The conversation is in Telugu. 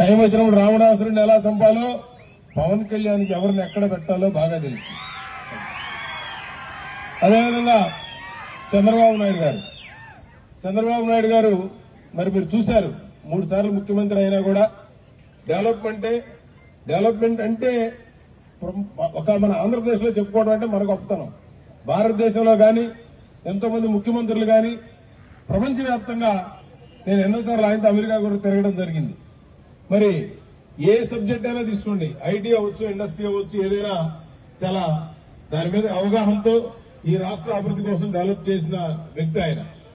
టైం వచ్చినప్పుడు రావణాసురుడిని ఎలా చంపాలో పవన్ కళ్యాణ్కి ఎవరిని ఎక్కడ పెట్టాలో బాగా తెలుసు అదేవిధంగా చంద్రబాబు నాయుడు గారు చంద్రబాబు నాయుడు గారు మరి మీరు చూశారు మూడు సార్లు ముఖ్యమంత్రి అయినా కూడా డెవలప్మెంటే డెవలప్మెంట్ అంటే ప్ర- ఒక మన ఆంధ్రప్రదేశ్లో చెప్పుకోవడం అంటే మన గొప్పతనం భారతదేశంలో కానీ ఎంతో మంది ముఖ్యమంత్రులు కానీ ప్రపంచవ్యాప్తంగా నేను ఎన్నోసార్లు ఆయనతో అమెరికా కూడా తిరగడం జరిగింది మరి ఏ సబ్జెక్ట్ అయినా తీసుకోండి ఐటీ అవ్వచ్చు ఇండస్ట్రీ అవ్వచ్చు ఏదైనా చాలా దాని మీద అవగాహనతో ఈ రాష్ట్ర అభివృద్ధి కోసం డెవలప్ చేసిన వ్యక్తి ఆయన